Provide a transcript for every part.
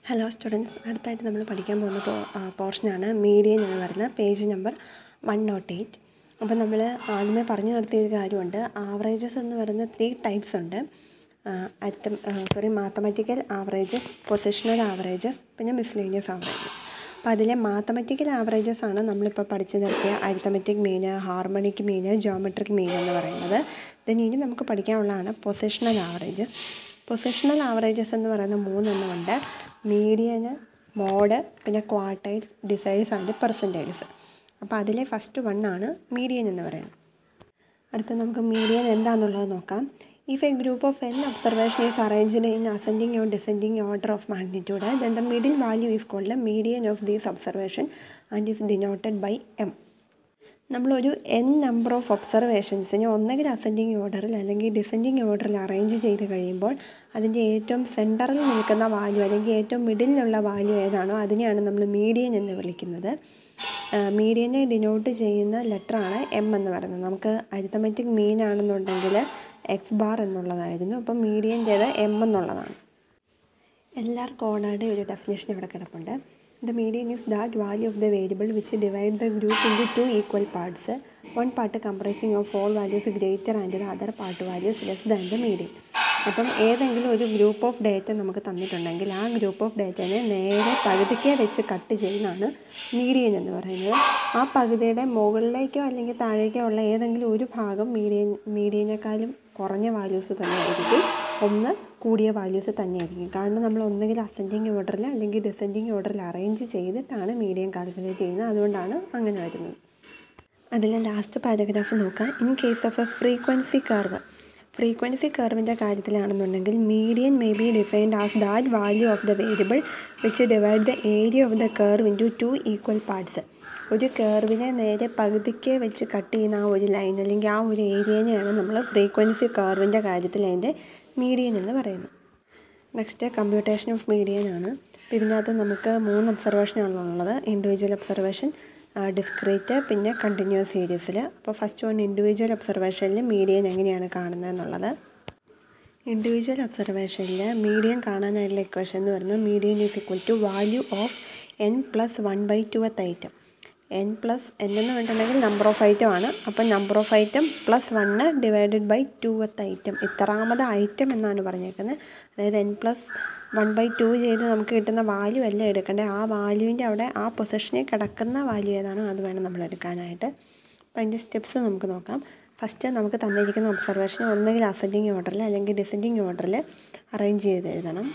hello students അടുത്തായിട്ട് നമ്മൾ പഠിക്കാൻ പോകുന്ന പോ പോർഷനാണ് മീഡിയൻ എന്ന് പറയുന്ന page number one nought eight അപ്പോൾ നമ്മൾ ആദ്യമേ പറഞ്ഞു നിർത്തിയ ഒരു കാര്യമുണ്ട് ആവറേജസ് എന്ന് പറയുന്ന ത്രീ ടൈപ്സ് ഉണ്ട് അറ്റം sorry mathematical averages positional averages പിന്നെ മിസ്ലേനിയസ് ആവറേജസ് അപ്പോൾ അതിലെ മാത്തമാറ്റിക്കൽ ആവറേജസ് ആണ് നമ്മളിപ്പോൾ പഠിച്ചു നിർത്തിയ അരിത്തമെറ്റിക് മീന് ഹാർമണിക് മീന് ജോമെട്രിക് മീൻ എന്ന് പറയുന്നത് ദെൻ ഇനി നമുക്ക് പഠിക്കാനുള്ളതാണ് പൊസിഷണൽ ആവറേജസ് പൊസിഷണൽ ആവറേജസ് എന്ന് പറയുന്ന മൂന്നെണ്ണമുണ്ട് മീഡിയന് മോഡ് പിന്നെ ക്വാർട്ടൈൽസ് ഡിസൈൽസ് ആൻഡ് പെർസെൻറ്റേജസ് അപ്പോൾ അതിലെ ഫസ്റ്റ് വൺ ആണ് മീഡിയൻ എന്ന് പറയുന്നത് അടുത്ത നമുക്ക് മീഡിയൻ എന്താണെന്നുള്ളത് നോക്കാം if a group of N observation is arranged in ascending or descending order of magnitude then the middle value is called median of these observation and is denoted by M നമ്മളൊരു N number of ഒബ്സർവേഷൻസിനെ ഒന്നുകിൽ ascending ഓർഡറിൽ അല്ലെങ്കിൽ descending ഓർഡറിൽ arrange ചെയ്ത് കഴിയുമ്പോൾ അതിൻ്റെ ഏറ്റവും സെൻറ്ററിൽ നിൽക്കുന്ന വാല്യൂ അല്ലെങ്കിൽ ഏറ്റവും മിഡിലുള്ള വാല്യൂ ഏതാണോ അതിനെയാണ് നമ്മൾ മീഡിയൻ എന്ന് വിളിക്കുന്നത് മീഡിയനെ ഡിനോട്ട് ചെയ്യുന്ന ലെറ്ററാണ് എം എന്ന് പറയുന്നത് നമുക്ക് അരിത്തമെറ്റിക് മീൻ ആണെന്നുണ്ടെങ്കിൽ എക്സ് ബാർ എന്നുള്ളതായിരുന്നു അപ്പം മീഡിയൻ്റേത് എം എന്നുള്ളതാണ് എല്ലാവർക്കും ഓണായിട്ട് ഒരു ഡെഫിനേഷൻ ഇവിടെ കിടപ്പുണ്ട് the median is that value of the variable which divide the group into two equal parts one part comprising of all values greater and the other part values less than the median അപ്പം ഏതെങ്കിലും ഒരു group of data നമുക്ക് തന്നിട്ടുണ്ടെങ്കിൽ ആ group of ഡേറ്റനെ നേരെ പകുതിക്കേ വെച്ച് cut ചെയ്യുന്നതാണ് median എന്ന് പറയുന്നത് ആ പകുതിയുടെ മുകളിലേക്കോ അല്ലെങ്കിൽ താഴേക്കോ ഉള്ള ഏതെങ്കിലും ഒരു ഭാഗം മീഡിയൻ മീഡിയനേക്കാളും കുറഞ്ഞ വാല്യൂസ് തന്നെയായിരിക്കും ഒന്ന് കൂടിയ വാല്യൂസ് തന്നെയായിരിക്കും കാരണം നമ്മൾ ഒന്നുകിൽ അസെൻഡിങ് ഓർഡറിൽ അല്ലെങ്കിൽ ഡിസെൻഡിങ് ഓർഡറിൽ അറേഞ്ച് ചെയ്തിട്ടാണ് മീഡിയം കാൽക്കുലേറ്റ് ചെയ്യുന്നത് അതുകൊണ്ടാണ് അങ്ങനെ വരുന്നത് അതിലെ ലാസ്റ്റ് പാരഗ്രാഫ് നോക്കാം in case of a frequency curve frequency കർവിൻ്റെ കാര്യത്തിലാണെന്നുണ്ടെങ്കിൽ median may be defined as that value of the variable which divide the area of the curve into two equal parts ഒരു കർവിനെ നേരെ പകുതിക്ക് വെച്ച് കട്ട് ചെയ്യുന്ന ആ ഒരു ലൈൻ അല്ലെങ്കിൽ ആ ഒരു ഏരിയനെയാണ് നമ്മൾ ഫ്രീക്വൻസി കർവിൻ്റെ കാര്യത്തിൽ അതിൻ്റെ മീഡിയൻ എന്ന് പറയുന്നത് നെക്സ്റ്റ് കമ്പ്യൂട്ടേഷൻ ഓഫ് മീഡിയൻ ആണ് അപ്പോൾ ഇതിനകത്ത് നമുക്ക് മൂന്ന് ഒബ്സർവേഷനാണ് ഉള്ളത് ഇൻഡിവിജ്വൽ ഒബ്സർവേഷൻ ഡിസ്ക്രീറ്റ് പിന്നെ കണ്ടിന്യൂസ് സീരീസിൽ അപ്പോൾ ഫസ്റ്റ് വൺ ഇൻഡിവിജ്വൽ ഒബ്സർവേഷനിൽ മീഡിയൻ എങ്ങനെയാണ് കാണുന്നത് എന്നുള്ളത് ഇൻഡിവിജ്വൽ ഒബ്സർവേഷനിൽ മീഡിയൻ കാണാനായിട്ടുള്ള ഇക്വേഷൻ എന്ന് പറയുന്നത് median is equal to value of N plus one by two th item N plus N എന്ന് പറഞ്ഞിട്ടുണ്ടെങ്കിൽ നമ്പർ ഓഫ് ഐറ്റം ആണ് അപ്പം number of item plus one divided by two th item ഇത്രാമത് item എന്നാണ് പറഞ്ഞേക്കുന്നത് അതായത് N plus one by two ചെയ്ത് നമുക്ക് കിട്ടുന്ന വാല്യൂ അല്ല എടുക്കേണ്ടത് ആ വാല്യൂവിൻ്റെ അവിടെ ആ പൊസിഷനിൽ കിടക്കുന്ന വാല്യൂ ഏതാണോ അത് വേണം നമ്മൾ എടുക്കാനായിട്ട് അപ്പോൾ അതിൻ്റെ സ്റ്റെപ്സ് നമുക്ക് നോക്കാം ഫസ്റ്റ് നമുക്ക് തന്നിരിക്കുന്ന ഒബ്സർവേഷൻ ഒന്നുകിൽ അസെൻഡിങ് ഓർഡറിൽ അല്ലെങ്കിൽ ഡിസെൻഡിങ് ഓർഡറിൽ അറേഞ്ച് ചെയ്ത് എഴുതണം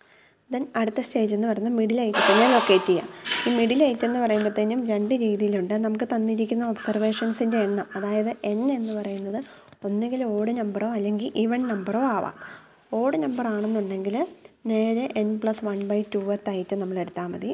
ദെൻ അടുത്ത സ്റ്റേജ് എന്ന് പറയുന്നത് മിഡിൽ ഐറ്റത്തിനെ ലൊക്കേറ്റ് ചെയ്യാം ഈ മിഡിൽ ഐറ്റം എന്ന് പറയുമ്പോഴത്തേനും രണ്ട് രീതിയിലുണ്ട് നമുക്ക് തന്നിരിക്കുന്ന ഒബ്സർവേഷൻസിൻ്റെ എണ്ണം അതായത് എൻ എന്ന് പറയുന്നത് ഒന്നുകിൽ ഓഡ് നമ്പറോ അല്ലെങ്കിൽ ഈവൺ നമ്പറോ ആവാം ഓഡ് നമ്പർ ആണെന്നുണ്ടെങ്കിൽ നേരെ N plus one by two th item നമ്മൾ എടുത്താൽ മതി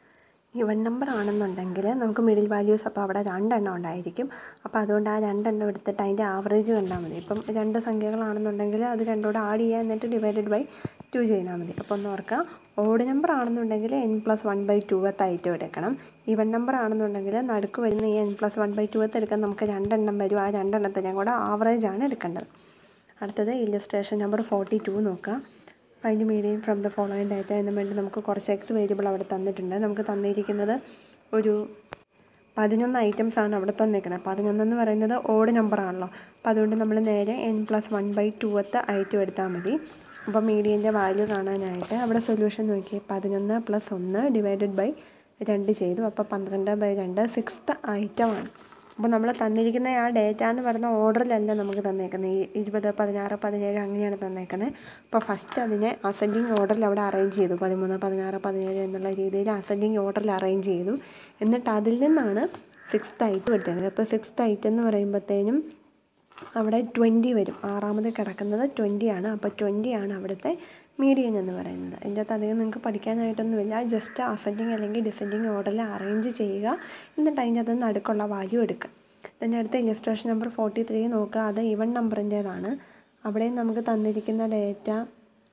ഈവൺ നമ്പർ ആണെന്നുണ്ടെങ്കിൽ നമുക്ക് മിഡിൽ വാല്യൂസ് അപ്പോൾ അവിടെ രണ്ടെണ്ണം ഉണ്ടായിരിക്കും അപ്പോൾ അതുകൊണ്ട് ആ രണ്ടെണ്ണം എടുത്തിട്ട് അതിൻ്റെ ആവറേജ് കണ്ടാൽ മതി ഇപ്പം രണ്ട് സംഖ്യകളാണെന്നുണ്ടെങ്കിൽ അത് രണ്ടോട് ആഡ് ചെയ്യുക എന്നിട്ട് ഡിവൈഡഡ് ബൈ ടു ചെയ്താൽ മതി അപ്പോൾ ഒന്ന് ഓർക്കുക ഓഡ് നമ്പർ ആണെന്നുണ്ടെങ്കിൽ N plus one by two th item എടുക്കണം ഈവൺ നമ്പർ ആണെന്നുണ്ടെങ്കിൽ നടുക്ക് വരുന്ന ഈ N plus one by two th എടുക്കാൻ നമുക്ക് രണ്ടെണ്ണം വരും ആ രണ്ടെണ്ണത്തിനെയും കൂടെ ആവറേജ് ആണ് എടുക്കേണ്ടത് അടുത്തത് ഇല്ലസ്ട്രേഷൻ നമ്പർ ഫോർട്ടി ടു നോക്കുക അതിൻ്റെ medium from the following data എന്ന് വേണ്ടി നമുക്ക് കുറച്ച് എക്സ് വേരിയബിൾ അവിടെ തന്നിട്ടുണ്ട് നമുക്ക് തന്നിരിക്കുന്നത് ഒരു പതിനൊന്ന് ഐറ്റംസ് ആണ് അവിടെ തന്നിരിക്കുന്നത് പതിനൊന്നെന്ന് പറയുന്നത് ഓഡ് നമ്പർ ആണല്ലോ അപ്പോൾ അതുകൊണ്ട് നമ്മൾ നേരെ N plus one by two th item എടുത്താൽ മതി അപ്പോൾ മീഡിയൻ്റെ വാല്യൂ കാണാനായിട്ട് അവിടെ സൊല്യൂഷൻ നോക്കി പതിനൊന്ന് പ്ലസ് ഒന്ന് ഡിവൈഡഡ് ബൈ രണ്ട് ചെയ്തു അപ്പോൾ പന്ത്രണ്ട് ബൈ രണ്ട് സിക്സ്ത് ഐറ്റമാണ് അപ്പോൾ നമ്മൾ തന്നിരിക്കുന്ന ആ ഡേറ്റ എന്ന് പറയുന്ന ഓർഡറിലല്ല നമുക്ക് തന്നേക്കുന്നത് ഈ ഇരുപത് പതിനാറ് പതിനേഴ് അങ്ങനെയാണ് തന്നേക്കുന്നത് അപ്പോൾ ഫസ്റ്റ് അതിനെ അസെൻഡിങ് ഓർഡറിൽ അവിടെ അറേഞ്ച് ചെയ്തു പതിമൂന്ന് പതിനാറ് പതിനേഴ് എന്നുള്ള രീതിയിൽ അസെൻഡിങ് ഓർഡറിൽ അറേഞ്ച് ചെയ്തു എന്നിട്ട് അതിൽ നിന്നാണ് സിക്സ്ത് ഐറ്റം എടുത്തത് അപ്പോൾ സിക്സ്ത് ഐറ്റം എന്ന് പറയുമ്പോഴത്തേനും അവിടെ ട്വൻറ്റി വരും ആറാമത് കിടക്കുന്നത് ട്വൻറ്റി ആണ് അപ്പോൾ ട്വൻറ്റി ആണ് അവിടുത്തെ മീഡിയൻ എന്ന് പറയുന്നത് അതിൻ്റെ അകത്ത് അധികം നിങ്ങൾക്ക് പഠിക്കാനായിട്ടൊന്നുമില്ല ജസ്റ്റ് അസെൻഡിങ് അല്ലെങ്കിൽ ഡിസെൻഡിങ് ഓർഡറിൽ അറേഞ്ച് ചെയ്യുക എന്നിട്ട് അതിൻ്റെ അകത്ത് നടുക്കുള്ള വാല്യൂ എടുക്കുക then അടുത്ത ഇല്ലസ്ട്രേഷൻ നമ്പർ ഫോർട്ടി ത്രീ നോക്കുക അത് ഈവൺ നമ്പറിൻ്റേതാണ് അവിടെ നമുക്ക് തന്നിരിക്കുന്ന ഡേറ്റ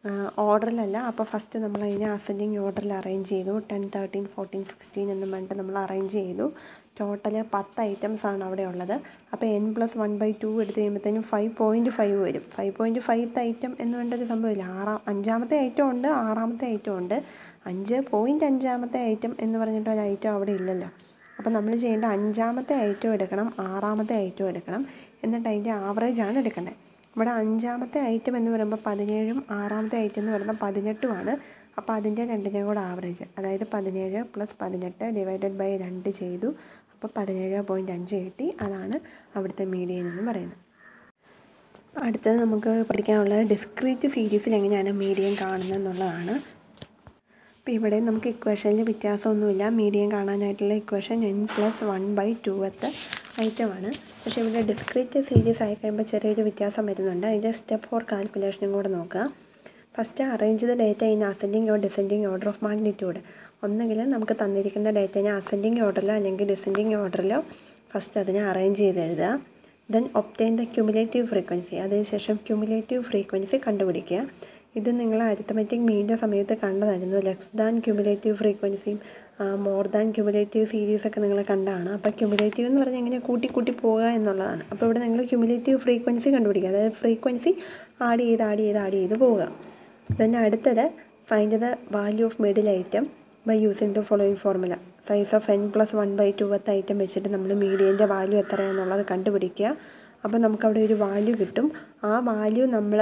ഓർഡറിലല്ല അപ്പോൾ ഫസ്റ്റ് നമ്മൾ അതിനെ അസെൻഡിങ് ഓർഡറിൽ അറേഞ്ച് ചെയ്തു ടെൻ തേർട്ടീൻ ഫോർട്ടീൻ സിക്സ്റ്റീൻ എന്നും പറഞ്ഞിട്ട് നമ്മൾ അറേഞ്ച് ചെയ്തു ടോട്ടൽ പത്ത് ഐറ്റംസ് ആണ് അവിടെ ഉള്ളത് അപ്പോൾ N plus one by two എടുത്ത് കഴിയുമ്പോഴത്തേനും ഫൈവ് പോയിൻറ്റ് ഫൈവ് വരും ഫൈവ് പോയിൻറ്റ് ഫൈവത്തെ ഐറ്റം എന്ന് പറഞ്ഞൊരു സംഭവമില്ല ആറാം അഞ്ചാമത്തെ ഐറ്റം ഉണ്ട് ആറാമത്തെ ഐറ്റം ഉണ്ട് അഞ്ച് പോയിൻറ്റ് അഞ്ചാമത്തെ ഐറ്റം എന്ന് പറഞ്ഞിട്ട് ഒരു ഐറ്റം അവിടെ ഇല്ലല്ലോ അപ്പോൾ നമ്മൾ ചെയ്യേണ്ട അഞ്ചാമത്തെ ഐറ്റം എടുക്കണം ആറാമത്തെ ഐറ്റം എടുക്കണം എന്നിട്ട് അതിൻ്റെ ആവറേജാണ് എടുക്കേണ്ടത് ഇവിടെ അഞ്ചാമത്തെ ഐറ്റം എന്ന് പറയുമ്പോൾ പതിനേഴും ആറാമത്തെ ഐറ്റം എന്ന് പറയുമ്പോൾ പതിനെട്ടുമാണ് അപ്പോൾ അതിൻ്റെ രണ്ടിൻ്റെയും കൂടെ ആവറേജ് അതായത് പതിനേഴ് പ്ലസ് പതിനെട്ട് ഡിവൈഡഡ് ബൈ രണ്ട് ചെയ്തു അപ്പോൾ പതിനേഴ് പോയിൻറ്റ് അഞ്ച് കിട്ടി അതാണ് അവിടുത്തെ മീഡിയൻ എന്ന് പറയുന്നത് അടുത്തത് നമുക്ക് പഠിക്കാനുള്ളത് ഡിസ്ക്രീറ്റ് സീരീസിൽ എങ്ങനെയാണ് മീഡിയം കാണുന്നത് എന്നുള്ളതാണ് അപ്പോൾ ഇവിടെ നമുക്ക് ഇക്വേഷനിൽ വ്യത്യാസമൊന്നുമില്ല മീഡിയം കാണാനായിട്ടുള്ള equation N plus one by two th ഐറ്റമാണ് പക്ഷേ ഇവിടെ ഡിസ്ക്രീറ്റ് സീരീസ് ആയി കഴിയുമ്പോൾ ചെറിയൊരു വ്യത്യാസം വരുന്നുണ്ട് അതിൻ്റെ സ്റ്റെപ്പ് ഫോർ കാൽക്കുലേഷനും കൂടെ നോക്കുക first arrange the data in ascending or descending order of magnitude ഒന്നുകിൽ നമുക്ക് തന്നിരിക്കുന്ന ഡേറ്റനെ അസെൻഡിങ് ഓർഡറിലോ അല്ലെങ്കിൽ ഡിസെൻഡിങ് ഓർഡറിലോ ഫസ്റ്റ് അതിനെ അറേഞ്ച് ചെയ്ത് എഴുതുക then obtain the cumulative frequency അതിനുശേഷം ക്യുമുലേറ്റീവ് ഫ്രീക്വൻസി കണ്ടുപിടിക്കുക ഇത് നിങ്ങൾ അരിത്തമെറ്റിക് മീൻ്റെ സമയത്ത് കണ്ടതായിരുന്നു ലെസ് ദാൻ ക്യുമുലേറ്റീവ് ഫ്രീക്വൻസിയും മോർ ദാൻ ക്യുമുലേറ്റീവ് സീരീസ് ഒക്കെ നിങ്ങൾ കണ്ടതാണ് അപ്പോൾ ക്യുമുലേറ്റീവ് എന്ന് പറഞ്ഞാൽ എങ്ങനെ കൂട്ടി കൂട്ടി പോവുക എന്നുള്ളതാണ് അപ്പോൾ ഇവിടെ നിങ്ങൾ ക്യുമുലേറ്റീവ് ഫ്രീക്വൻസി കണ്ടുപിടിക്കുക അതായത് ഫ്രീക്വൻസി ആഡ് ചെയ്ത് ആഡ് ചെയ്ത് ആഡ് ചെയ്ത് പോവുക then അടുത്തത് find the value of middle item by using the following formula size of N plus one by two th item വെച്ചിട്ട് നമ്മൾ മീഡിയൻ്റെ വാല്യൂ എത്രയാണെന്നുള്ളത് കണ്ടുപിടിക്കുക അപ്പോൾ നമുക്കവിടെ ഒരു വാല്യൂ കിട്ടും ആ വാല്യൂ നമ്മൾ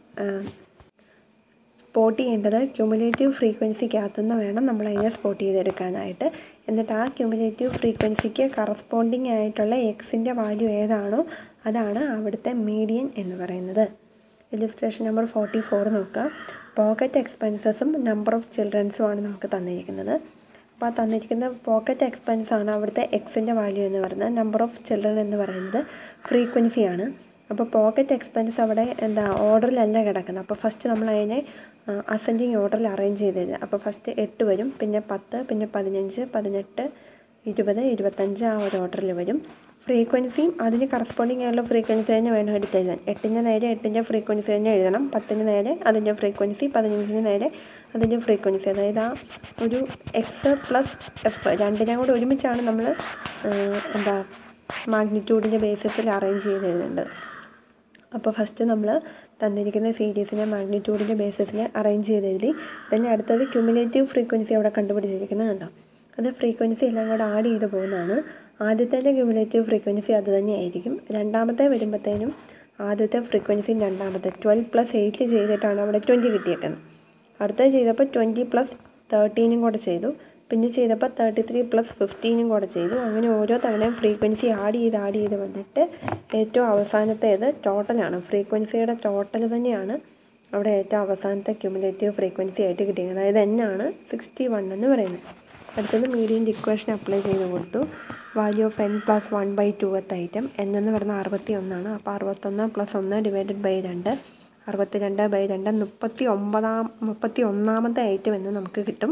സ്പോട്ട് ചെയ്യേണ്ടത് ക്യുമുലേറ്റീവ് ഫ്രീക്വൻസിക്കകത്തു നിന്ന് വേണം നമ്മൾ അതിനെ സ്പോട്ട് ചെയ്തെടുക്കാനായിട്ട് എന്നിട്ട് ആ ക്യുമുലേറ്റീവ് ഫ്രീക്വൻസിക്ക് കറസ്പോണ്ടിങ് ആയിട്ടുള്ള എക്സിൻ്റെ വാല്യൂ ഏതാണോ അതാണ് അവിടുത്തെ മീഡിയൻ എന്ന് പറയുന്നത് ഇലിസ്ട്രേഷൻ നമ്പർ ഫോർട്ടി ഫോർ നോക്കുക പോക്കറ്റ് എക്സ്പെൻസസും നമ്പർ ഓഫ് ചിൽഡ്രൻസും ആണ് നമുക്ക് തന്നിരിക്കുന്നത് അപ്പോൾ ആ തന്നിരിക്കുന്ന പോക്കറ്റ് എക്സ്പെൻസ് ആണ് അവിടുത്തെ എക്സിൻ്റെ വാല്യൂ എന്ന് പറയുന്നത് നമ്പർ ഓഫ് ചിൽഡ്രൻ എന്ന് പറയുന്നത് ഫ്രീക്വൻസിയാണ് അപ്പോൾ പോക്കറ്റ് എക്സ്പെൻസ് അവിടെ എന്താ ഓർഡറിലല്ല കിടക്കുന്നത് അപ്പോൾ ഫസ്റ്റ് നമ്മൾ അതിനെ അസെൻഡിങ് ഓർഡറിൽ അറേഞ്ച് ചെയ്തിരുന്നത് അപ്പോൾ ഫസ്റ്റ് എട്ട് വരും പിന്നെ പത്ത് പിന്നെ പതിനഞ്ച് പതിനെട്ട് ഇരുപത് ഇരുപത്തഞ്ച് ആ ഒരു ഓർഡറിൽ വരും ഫ്രീക്വൻസിയും അതിന് കറസ്പോണ്ടിങ് ആയുള്ള ഫ്രീക്വൻസി തന്നെ വേണം എടുത്ത് എഴുതാൻ എട്ടിൻ്റെ നേരെ എട്ടിൻ്റെ ഫ്രീക്വൻസി തന്നെ എഴുതണം പത്തിന് നേരെ അതിൻ്റെ ഫ്രീക്വൻസി പതിനഞ്ചിന് നേരെ അതിൻ്റെ ഫ്രീക്വൻസി അതായത് ആ ഒരു എക്സ് പ്ലസ് എഫ് രണ്ടിനെയും കൂടെ ഒരുമിച്ചാണ് നമ്മൾ എന്താ മാഗ്നിറ്റ്യൂഡിൻ്റെ ബേസിസിൽ അറേഞ്ച് ചെയ്ത് എഴുതേണ്ടത് അപ്പോൾ ഫസ്റ്റ് നമ്മൾ തന്നിരിക്കുന്ന സീരീസിനെ മാഗ്നിറ്റ്യൂഡിൻ്റെ ബേസിസിൽ അറേഞ്ച് ചെയ്ത് എഴുതി പിന്നെ അടുത്തത് ക്യുമുലേറ്റീവ് ഫ്രീക്വൻസി അവിടെ കണ്ടുപിടിച്ചിരിക്കുന്നത് കണ്ടോ അത് ഫ്രീക്വൻസി എല്ലാം കൂടെ ആഡ് ചെയ്ത് പോകുന്നതാണ് ആദ്യത്തെ ക്യുമുലേറ്റീവ് ഫ്രീക്വൻസി അത് തന്നെയായിരിക്കും രണ്ടാമത്തെ വരുമ്പോഴത്തേനും ആദ്യത്തെ ഫ്രീക്വൻസിയും രണ്ടാമത്തെ ട്വൽവ് പ്ലസ് എയ്റ്റ് ചെയ്തിട്ടാണ് അവിടെ ട്വൻറ്റി കിട്ടിയേക്കുന്നത് അടുത്തത് ചെയ്തപ്പോൾ ട്വൻറ്റി പ്ലസ് തേർട്ടീനും കൂടെ ചെയ്തു പിന്നെ ചെയ്തപ്പോൾ തേർട്ടി ത്രീ പ്ലസ് ഫിഫ്റ്റീനും കൂടെ ചെയ്തു അങ്ങനെ ഓരോ തവണയും ഫ്രീക്വൻസി ആഡ് ചെയ്ത് ആഡ് ചെയ്ത് വന്നിട്ട് ഏറ്റവും അവസാനത്തേത് ടോട്ടലാണ് ഫ്രീക്വൻസിയുടെ ടോട്ടൽ തന്നെയാണ് അവിടെ ഏറ്റവും അവസാനത്തെ ക്യുമുലേറ്റീവ് ഫ്രീക്വൻസി ആയിട്ട് കിട്ടിയത് അതായത് എന്നാണ് സിക്സ്റ്റി വൺ എന്ന് പറയുന്നത് അടുത്തത് മീഡിയൻ്റെ ഇക്വേഷൻ അപ്ലൈ ചെയ്ത് കൊടുത്തു value of N plus one by two th item N എന്ന് പറയുന്നത് അറുപത്തി ഒന്നാണ് അപ്പോൾ അറുപത്തൊന്ന് പ്ലസ് ഒന്ന് ഡിവൈഡഡ് ബൈ രണ്ട് അറുപത്തി രണ്ട് ബൈ രണ്ട് മുപ്പത്തി ഒമ്പതാം മുപ്പത്തി ഒന്നാമത്തെ ഐറ്റം എന്ന് നമുക്ക് കിട്ടും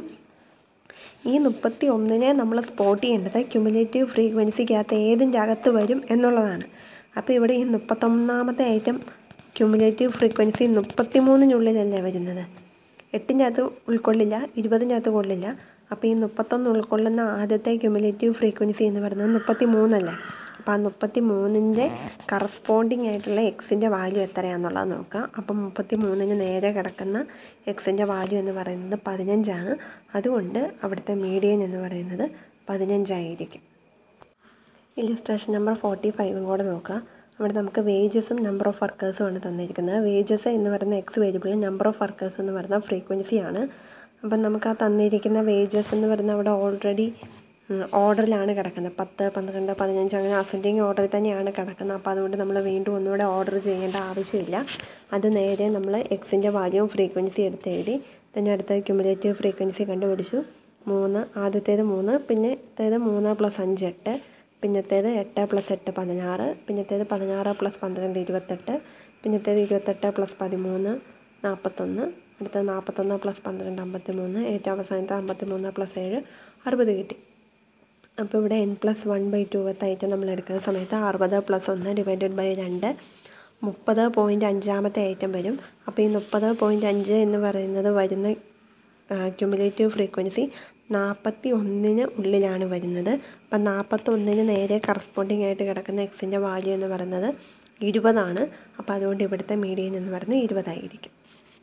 ഈ മുപ്പത്തി ഒന്നിനെ നമ്മൾ സ്പോട്ട് ചെയ്യേണ്ടത് ക്യുമുലേറ്റീവ് ഫ്രീക്വൻസിക്കകത്ത് ഏതിൻ്റെ അകത്ത് വരും എന്നുള്ളതാണ് അപ്പോൾ ഇവിടെ ഈ മുപ്പത്തൊന്നാമത്തെ ഐറ്റം ക്യുമുലേറ്റീവ് ഫ്രീക്വൻസി മുപ്പത്തി മൂന്നിനുള്ളിലല്ലേ വരുന്നത് എട്ടിൻ്റെ അകത്ത് ഉൾക്കൊള്ളില്ല ഇരുപതിൻ്റെ അകത്ത് കൊള്ളില്ല അപ്പോൾ ഈ മുപ്പത്തൊന്ന് ഉൾക്കൊള്ളുന്ന ആദ്യത്തെ ക്യുമുലേറ്റീവ് ഫ്രീക്വൻസി എന്ന് പറയുന്നത് മുപ്പത്തി മൂന്നല്ലേ അപ്പോൾ ആ മുപ്പത്തി മൂന്നിൻ്റെ കറസ്പോണ്ടിങ് ആയിട്ടുള്ള എക്സിൻ്റെ വാല്യൂ എത്രയാണെന്നുള്ളത് നോക്കാം അപ്പം മുപ്പത്തി മൂന്നിന് നേരെ കിടക്കുന്ന എക്സിൻ്റെ വാല്യൂ എന്ന് പറയുന്നത് പതിനഞ്ചാണ് അതുകൊണ്ട് അവിടുത്തെ മീഡിയൻ എന്ന് പറയുന്നത് പതിനഞ്ചായിരിക്കും ഇല്ലുസ്ട്രേഷൻ നമ്പർ ഫോർട്ടി ഫൈവും കൂടെ നോക്കാം അവിടെ നമുക്ക് വേജസും നമ്പർ ഓഫ് വർക്കേഴ്സും ആണ് തന്നിരിക്കുന്നത് വേജസ് എന്ന് പറയുന്ന എക്സ് വേരിയബിളും നമ്പർ ഓഫ് വർക്കേഴ്സ് എന്ന് പറയുന്ന ഫ്രീക്വൻസിയാണ് അപ്പം നമുക്ക് ആ തന്നിരിക്കുന്ന വേജസ് എന്ന് പറയുന്ന അവിടെ ഓൾറെഡി ഓർഡറിലാണ് കിടക്കുന്നത് പത്ത് പന്ത്രണ്ട് പതിനഞ്ച് അങ്ങനെ അസെൻഡിങ് ഓർഡറിൽ തന്നെയാണ് കിടക്കുന്നത് അപ്പോൾ അതുകൊണ്ട് നമ്മൾ വീണ്ടും ഒന്നുകൂടെ ഓർഡർ ചെയ്യേണ്ട ആവശ്യമില്ല അത് നേരെ നമ്മൾ എക്സിൻ്റെ വാല്യൂവും ഫ്രീക്വൻസി എടുത്ത് എഴുതി തന്നെ അടുത്ത ക്യുമുലേറ്റീവ് ഫ്രീക്വൻസി കണ്ടുപിടിച്ചു മൂന്ന് ആദ്യത്തേത് മൂന്ന് പിന്നത്തേത് മൂന്ന് പ്ലസ് അഞ്ച് എട്ട് പിന്നത്തേത് എട്ട് പ്ലസ് എട്ട് പതിനാറ് പിന്നത്തേത് പതിനാറ് പ്ലസ് പന്ത്രണ്ട് ഇരുപത്തെട്ട് പിന്നത്തേത് ഇരുപത്തെട്ട് പ്ലസ് പതിമൂന്ന് നാൽപ്പത്തൊന്ന് അടുത്തത് നാൽപ്പത്തൊന്ന് പ്ലസ് പന്ത്രണ്ട് അമ്പത്തി മൂന്ന് ഏറ്റവും അവസാനത്തെ അമ്പത്തി മൂന്ന് പ്ലസ് ഏഴ് അറുപത് കിട്ടി അപ്പോൾ ഇവിടെ N plus one by two എത്തായിട്ട് നമ്മൾ എടുക്കുന്ന സമയത്ത് അറുപത് പ്ലസ് ഒന്ന് ഡിവൈഡഡ് ബൈ രണ്ട് മുപ്പത് പോയിൻറ്റ് അഞ്ചാമത്തെ ഐറ്റം വരും അപ്പോൾ ഈ മുപ്പത് പോയിൻറ്റ് അഞ്ച് എന്ന് പറയുന്നത് വരുന്ന ക്യുമുലേറ്റീവ് ഫ്രീക്വൻസി നാൽപ്പത്തി ഒന്നിന് ഉള്ളിലാണ് വരുന്നത് അപ്പം നാൽപ്പത്തൊന്നിന് നേരെ കറസ്പോണ്ടിങ് ആയിട്ട് കിടക്കുന്ന എക്സിൻ്റെ വാല്യൂ എന്ന് പറയുന്നത് ഇരുപതാണ് അപ്പോൾ അതുകൊണ്ട് ഇവിടുത്തെ മീഡിയൻ എന്ന് പറയുന്നത് ഇരുപതായിരിക്കും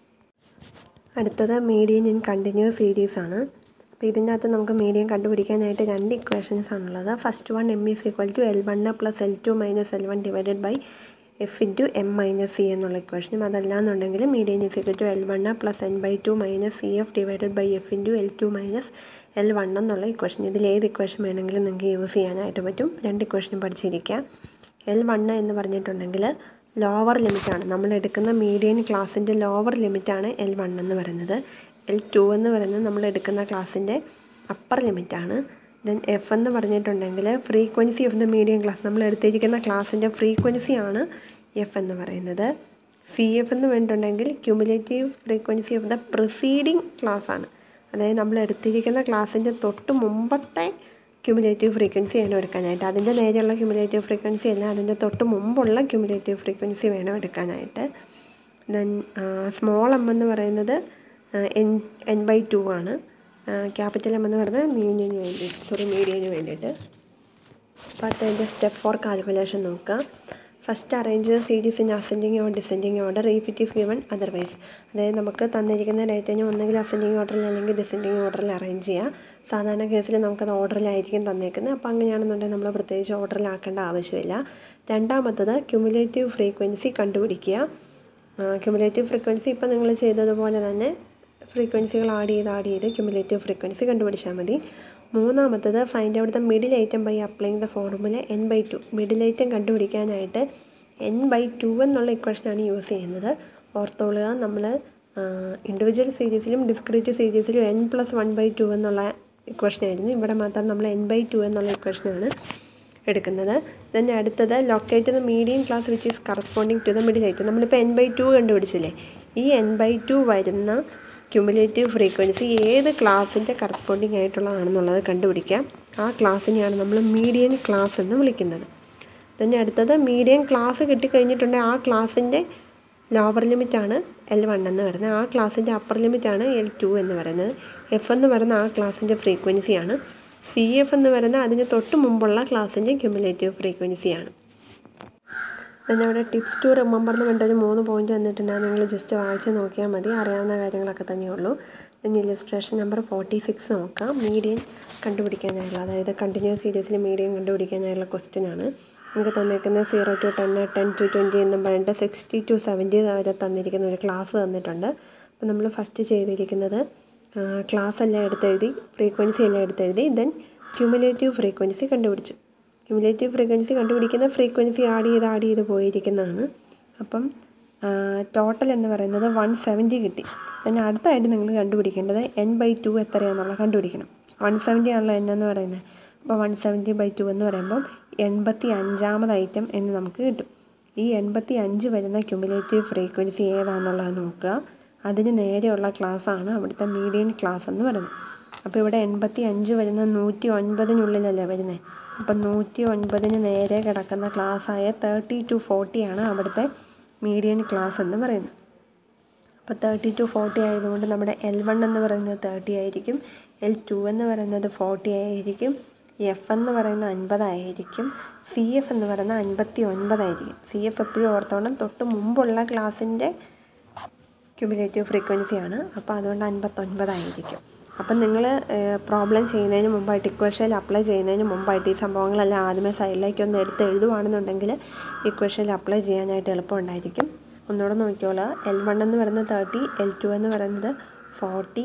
അടുത്തത് മീഡിയൻ ഇൻ കണ്ടിന്യൂസ് സീരീസ് ആണ് അപ്പോൾ ഇതിനകത്ത് നമുക്ക് മീഡിയൻ കണ്ടുപിടിക്കാനായിട്ട് രണ്ട് ഇക്വേഷൻസ് ആണുള്ളത് first one M is equal to L one plus L two minus L one divided by F into M minus C എന്നുള്ള ഇക്വേഷനും അതല്ലാന്നുണ്ടെങ്കിൽ median is equal to L one plus N by two minus C F divided by F into L two minus L one എന്നുള്ള equation ഇതിൽ ഏത് equation വേണമെങ്കിലും നിങ്ങൾക്ക് use ചെയ്യാനായിട്ട് പറ്റും രണ്ട് ഇക്വേഷനും പഠിച്ചിരിക്കുക എൽ വൺ എന്ന് പറഞ്ഞിട്ടുണ്ടെങ്കിൽ ലോവർ ലിമിറ്റാണ് നമ്മൾ എടുക്കുന്ന മീഡിയൻ ക്ലാസ്സിൻ്റെ ലോവർ ലിമിറ്റാണ് എൽ വൺ എന്ന് പറയുന്നത് എൽ ടു എന്ന് പറയുന്നത് നമ്മൾ എടുക്കുന്ന ക്ലാസ്സിൻ്റെ അപ്പർ ലിമിറ്റാണ് ദെൻ എഫ് എന്ന് പറഞ്ഞിട്ടുണ്ടെങ്കിൽ frequency of the medium class നമ്മൾ എടുത്തിരിക്കുന്ന ക്ലാസ്സിൻ്റെ ഫ്രീക്വൻസിയാണ് എഫ് എന്ന് പറയുന്നത് സി എഫ് എന്ന് പറഞ്ഞിട്ടുണ്ടെങ്കിൽ cumulative frequency of the preceding class ആണ് അതായത് നമ്മൾ എടുത്തിരിക്കുന്ന ക്ലാസ്സിൻ്റെ തൊട്ട് മുമ്പത്തെ ക്യുമുലേറ്റീവ് ഫ്രീക്വൻസി വേണം എടുക്കാനായിട്ട് അതിൻ്റെ നേരെയുള്ള ക്യുമുലേറ്റീവ് ഫ്രീക്വൻസി അല്ല അതിൻ്റെ തൊട്ട് മുമ്പുള്ള ക്യുമുലേറ്റീവ് ഫ്രീക്വൻസി വേണം എടുക്കാനായിട്ട് ദെൻ സ്മോൾ എം എന്ന് പറയുന്നത് എൻ എൻ ബൈ ടു ആണ് ക്യാപിറ്റൽ എം എന്ന് പറയുന്നത് മീഡിയന് വേണ്ടിയിട്ട് സോറി മീഡിയന് വേണ്ടിയിട്ട് അപ്പോൾ അതിൻ്റെ സ്റ്റെപ്പ് ഫോർ കാൽക്കുലേഷൻ നോക്കുക first arrange series in ascending or descending order if it is given otherwise അതായത് നമുക്ക് തന്നിരിക്കുന്ന ഡേറ്റിന് ഒന്നുകിൽ അസെൻഡിങ് ഓർഡറിൽ അല്ലെങ്കിൽ ഡിസെൻഡിങ് ഓർഡറിൽ അറേഞ്ച് ചെയ്യുക സാധാരണ കേസിൽ നമുക്കത് ഓർഡറിലായിരിക്കും തന്നേക്കുന്നത് അപ്പോൾ അങ്ങനെയാണെന്നുണ്ടെങ്കിൽ നമ്മൾ പ്രത്യേകിച്ച് ഓർഡറിലാക്കേണ്ട ആവശ്യമില്ല രണ്ടാമത്തത് ക്യുമുലേറ്റീവ് ഫ്രീക്വൻസി കണ്ടുപിടിക്കുക ക്യുമുലേറ്റീവ് ഫ്രീക്വൻസി ഇപ്പോൾ നിങ്ങൾ ചെയ്തതുപോലെ തന്നെ ഫ്രീക്വൻസികൾ ആഡ് ചെയ്ത് ആഡ് ചെയ്ത് ക്യുമുലേറ്റീവ് ഫ്രീക്വൻസി കണ്ടുപിടിച്ചാൽ മതി മൂന്നാമത്തത് find out the middle item by applying the formula N by two middle item കണ്ടുപിടിക്കാനായിട്ട് എൻ ബൈ ടു എന്നുള്ള ഇക്വേഷനാണ് യൂസ് ചെയ്യുന്നത് ഓർത്തോളുക നമ്മൾ ഇൻഡിവിജ്വൽ സീരീസിലും ഡിസ്ക്രീറ്റ് സീരീസിലും N plus one by two എന്നുള്ള ഇക്വേഷനായിരുന്നു ഇവിടെ മാത്രം നമ്മൾ എൻ ബൈ ടു എന്നുള്ള ഇക്വേഷനാണ് എടുക്കുന്നത് ദെൻ അടുത്തത് locate the medium class which is corresponding to the middle item നമ്മളിപ്പോൾ എൻ ബൈ ടു കണ്ടുപിടിച്ചില്ലേ ഈ എൻ ബൈ ടു വരുന്ന ക്യുമുലേറ്റീവ് ഫ്രീക്വൻസി ഏത് ക്ലാസ്സിൻ്റെ കറസ്പോണ്ടിങ് ആയിട്ടുള്ളതാണെന്നുള്ളത് കണ്ടുപിടിക്കാം ആ ക്ലാസ്സിനെയാണ് നമ്മൾ മീഡിയൻ ക്ലാസ് എന്ന് വിളിക്കുന്നത് തന്നെ അടുത്തത് മീഡിയൻ ക്ലാസ് കിട്ടിക്കഴിഞ്ഞിട്ടുണ്ടെങ്കിൽ ആ ക്ലാസ്സിൻ്റെ ലോവർ ലിമിറ്റാണ് എൽ വൺ എന്ന് പറയുന്നത് ആ ക്ലാസ്സിൻ്റെ അപ്പർ ലിമിറ്റാണ് എൽ ടു എന്ന് പറയുന്നത് എഫ് എന്ന് പറയുന്ന ആ ക്ലാസ്സിൻ്റെ ഫ്രീക്വൻസിയാണ് സി എഫ് എന്ന് പറയുന്നത് അതിന് തൊട്ട് മുമ്പുള്ള ക്ലാസ്സിൻ്റെ ക്യുമുലേറ്റീവ് ഫ്രീക്വൻസിയാണ് പിന്നെ അവിടെ ടിപ്സ് ടു റിമെമ്പർ എന്ന് പറഞ്ഞിട്ടൊരു മൂന്ന് പോയിന്റ് തന്നിട്ടുണ്ട് അത് നിങ്ങൾ ജസ്റ്റ് വായിച്ച് നോക്കിയാൽ മതി അറിയാവുന്ന കാര്യങ്ങളൊക്കെ തന്നെയുള്ളൂ പിന്നെ ഇല്ലസ്ട്രേഷൻ നമ്പർ ഫോർട്ടി സിക്സ് നോക്കാം മീഡിയൻ കണ്ടുപിടിക്കാനായുള്ള അതായത് കണ്ടിന്യൂസ് സീരീസിൽ മീഡിയൻ കണ്ടുപിടിക്കാനായുള്ള ക്വസ്റ്റ്യൻ ആണ് നമുക്ക് തന്നിരിക്കുന്നത് zero to ten ten to twenty എന്നും പറഞ്ഞിട്ട് സിക്സ്റ്റി ടു സെവൻറ്റി വരെ തന്നിരിക്കുന്ന ഒരു ക്ലാസ് തന്നിട്ടുണ്ട് അപ്പോൾ നമ്മൾ ഫസ്റ്റ് ചെയ്തിരിക്കുന്നത് ക്ലാസ് എല്ലാം എടുത്തെഴുതി ഫ്രീക്വൻസി എല്ലാം എടുത്തെഴുതി ദെൻ ക്യുമുലേറ്റീവ് ഫ്രീക്വൻസി കണ്ടുപിടിച്ചു ക്യുമുലേറ്റീവ് ഫ്രീക്വൻസി കണ്ടുപിടിക്കുന്ന ഫ്രീക്വൻസി ആഡ് ചെയ്ത് ആഡ് ചെയ്ത് പോയിരിക്കുന്നതാണ് അപ്പം ടോട്ടൽ എന്ന് പറയുന്നത് വൺ സെവൻറ്റി കിട്ടി പിന്നെ അടുത്തായിട്ട് നിങ്ങൾ കണ്ടുപിടിക്കേണ്ടത് എൻ ബൈ ടു എത്രയാണെന്നുള്ളത് കണ്ടുപിടിക്കണം വൺ സെവൻറ്റി ആണല്ലോ എൻ എന്ന് പറയുന്നത് അപ്പോൾ വൺ സെവൻറ്റി ബൈ ടു എന്ന് പറയുമ്പം എൺപത്തി അഞ്ചാമത് ഐറ്റം എന്ന് നമുക്ക് കിട്ടും ഈ എൺപത്തി അഞ്ച് വരുന്ന ക്യുമുലേറ്റീവ് ഫ്രീക്വൻസി ഏതാണെന്നുള്ളത് നോക്കുക അതിന് നേരെയുള്ള ക്ലാസ്സാണ് അവിടുത്തെ മീഡിയൻ ക്ലാസ് എന്ന് പറയുന്നത് അപ്പോൾ ഇവിടെ എൺപത്തി അഞ്ച് വരുന്ന നൂറ്റി ഒൻപതിനുള്ളിലല്ലേ വരുന്നത് അപ്പം നൂറ്റി ഒൻപതിന് നേരെ കിടക്കുന്ന ക്ലാസ്സായ തേർട്ടി ടു ഫോർട്ടിയാണ് അവിടുത്തെ മീഡിയൻ ക്ലാസ് എന്ന് പറയുന്നത് അപ്പോൾ തേർട്ടി ടു ഫോർട്ടി ആയതുകൊണ്ട് നമ്മുടെ എൽ വൺ എന്ന് പറയുന്നത് തേർട്ടി ആയിരിക്കും എൽ ടു എന്ന് പറയുന്നത് ഫോർട്ടി ആയിരിക്കും എഫ് എന്ന് പറയുന്നത് അൻപതായിരിക്കും സി എഫ് എന്ന് പറയുന്നത് അൻപത്തി ഒൻപതായിരിക്കും സി എഫ് എപ്പോഴും ഓർത്തോണം തൊട്ട് മുമ്പുള്ള ക്ലാസ്സിൻ്റെ ക്യുമുലേറ്റീവ് ഫ്രീക്വൻസിയാണ് അപ്പോൾ അതുകൊണ്ട് അൻപത്തൊൻപതായിരിക്കും അപ്പം നിങ്ങൾ പ്രോബ്ലം ചെയ്യുന്നതിന് മുമ്പായിട്ട് ഇക്വേഷനിൽ അപ്ലൈ ചെയ്യുന്നതിന് മുമ്പായിട്ട് ഈ സംഭവങ്ങളെല്ലാം ആദ്യമേ സൈഡിലേക്ക് ഒന്ന് എടുത്ത് എഴുതുവാണെന്നുണ്ടെങ്കിൽ ഇക്വേഷനിൽ അപ്ലൈ ചെയ്യാനായിട്ട് എളുപ്പമുണ്ടായിരിക്കും ഒന്നുകൂടെ നോക്കിയോളൂ എൽ വൺ എന്ന് പറയുന്നത് തേർട്ടി എൽ ടു എന്ന് പറയുന്നത് ഫോർട്ടി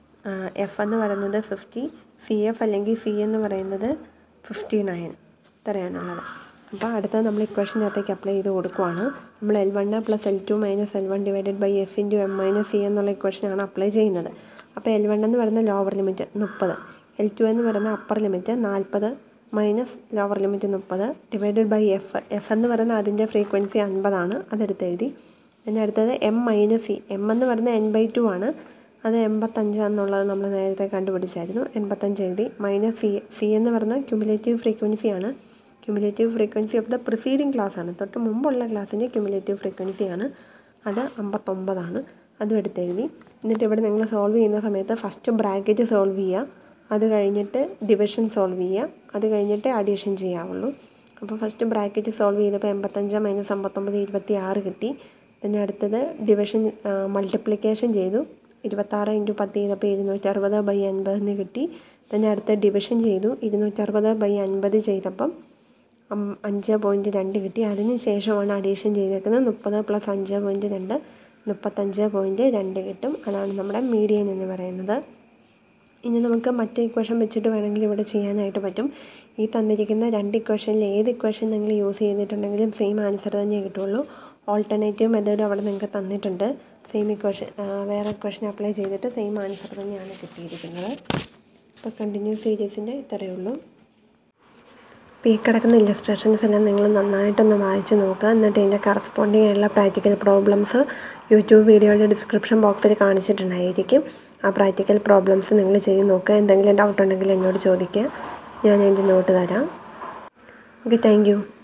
എഫ് എന്ന് പറയുന്നത് ഫിഫ്റ്റി സി എഫ് അല്ലെങ്കിൽ സി എന്ന് പറയുന്നത് ഫിഫ്റ്റി നയൻ ഇത്രയാണുള്ളത് അപ്പോൾ അടുത്തത് നമ്മൾ ഇക്വേഷനകത്തേക്ക് അപ്ലൈ ചെയ്ത് കൊടുക്കുവാണ് നമ്മൾ L one plus L two minus L one divided by F into M minus C എന്നുള്ള ഇക്വേഷനാണ് അപ്ലൈ ചെയ്യുന്നത് അപ്പോൾ എൽ വൺ എന്ന് പറയുന്ന ലോവർ ലിമിറ്റ് മുപ്പത് എൽ ടു എന്ന് പറയുന്ന അപ്പർ ലിമിറ്റ് നാൽപ്പത് മൈനസ് ലോവർ ലിമിറ്റ് മുപ്പത് ഡിവൈഡഡ് ബൈ എഫ് എഫ് എന്ന് പറയുന്ന അതിൻ്റെ ഫ്രീക്വൻസി അൻപതാണ് അതെടുത്തെഴുതി പിന്നെ അടുത്തത് എം മൈനസ് സി എം എന്ന് പറയുന്നത് എൻ ബൈ ടു ആണ് അത് എൺപത്തഞ്ച് എന്നുള്ളത് നമ്മൾ നേരത്തെ കണ്ടുപിടിച്ചായിരുന്നു എൺപത്തഞ്ച് എഴുതി മൈനസ് സി സി എന്ന് പറയുന്ന ക്യുമുലേറ്റീവ് ഫ്രീക്വൻസിയാണ് cumulative frequency of the preceding class ആണ് തൊട്ട് മുമ്പുള്ള ക്ലാസ്സിൻ്റെ ക്യുമുലേറ്റീവ് ഫ്രീക്വൻസിയാണ് അത് അമ്പത്തൊമ്പതാണ് അതും എടുത്തെഴുതി എന്നിട്ട് ഇവിടെ നിങ്ങൾ സോൾവ് ചെയ്യുന്ന സമയത്ത് ഫസ്റ്റ് ബ്രാക്കറ്റ് സോൾവ് ചെയ്യുക അത് കഴിഞ്ഞിട്ട് ഡിവിഷൻ സോൾവ് ചെയ്യുക അത് കഴിഞ്ഞിട്ട് അഡീഷൻ ചെയ്യാവുള്ളൂ അപ്പോൾ ഫസ്റ്റ് ബ്രാക്കറ്റ് സോൾവ് ചെയ്തപ്പോൾ എൺപത്തഞ്ച് മൈനസ് അമ്പത്തൊമ്പത് ഇരുപത്തി ആറ് കിട്ടി പിന്നെ അടുത്തത് ഡിവിഷൻ മൾട്ടിപ്ലിക്കേഷൻ ചെയ്തു ഇരുപത്താറ് ഇൻറ്റു പത്ത് ചെയ്തപ്പോൾ ഇരുന്നൂറ്ററുപത് ബൈ അൻപതെന്ന് കിട്ടി പിന്നെ അടുത്ത ഡിവിഷൻ ചെയ്തു ഇരുന്നൂറ്ററുപത് ബൈ അൻപത് ചെയ്തപ്പം അഞ്ച് പോയിൻറ്റ് രണ്ട് കിട്ടി അതിന് ശേഷമാണ് അഡീഷൻ ചെയ്തേക്കുന്നത് മുപ്പത് പ്ലസ് അഞ്ച് പോയിൻറ്റ് രണ്ട് മുപ്പത്തഞ്ച് പോയിൻറ്റ് രണ്ട് കിട്ടും അതാണ് നമ്മുടെ മീഡിയൻ എന്ന് പറയുന്നത് ഇനി നമുക്ക് മറ്റേ ഇക്വേഷൻ വെച്ചിട്ട് വേണമെങ്കിൽ ഇവിടെ ചെയ്യാനായിട്ട് പറ്റും ഈ തന്നിരിക്കുന്ന രണ്ട് ഇക്വേഷനിൽ ഏത് ഇക്വേഷൻ നിങ്ങൾ യൂസ് ചെയ്തിട്ടുണ്ടെങ്കിലും സെയിം ആൻസർ തന്നെ കിട്ടുള്ളൂ ഓൾട്ടർനേറ്റീവ് മെത്തേഡ് അവിടെ നിങ്ങൾക്ക് തന്നിട്ടുണ്ട് സെയിം ഇക്വേഷൻ വേറെ ഇക്വേഷൻ അപ്ലൈ ചെയ്തിട്ട് സെയിം ആൻസർ തന്നെയാണ് കിട്ടിയിരിക്കുന്നത് അപ്പോൾ കണ്ടിന്യൂസ് സീരീസിൻ്റെ ഇത്രയേ ഉള്ളൂ അപ്പോൾ ഈ കിടക്കുന്ന ഇല്ലസ്ട്രേഷൻസ് എല്ലാം നിങ്ങൾ നന്നായിട്ടൊന്ന് വായിച്ച് നോക്കുക എന്നിട്ട് ഇതിൻ്റെ കറസ്പോണ്ടിങ് ആയിട്ടുള്ള പ്രാക്ടിക്കൽ പ്രോബ്ലംസ് യൂട്യൂബ് വീഡിയോയുടെ ഡിസ്ക്രിപ്ഷൻ ബോക്സിൽ കാണിച്ചിട്ടുണ്ടായിരിക്കും ആ പ്രാക്ടിക്കൽ പ്രോബ്ലംസ് നിങ്ങൾ ചെയ്ത് നോക്കുക എന്തെങ്കിലും ഡൗട്ട് ഉണ്ടെങ്കിൽ എന്നോട് ചോദിക്കുക ഞാൻ അതിൻ്റെ നോട്ട് തരാം ഓക്കെ താങ്ക്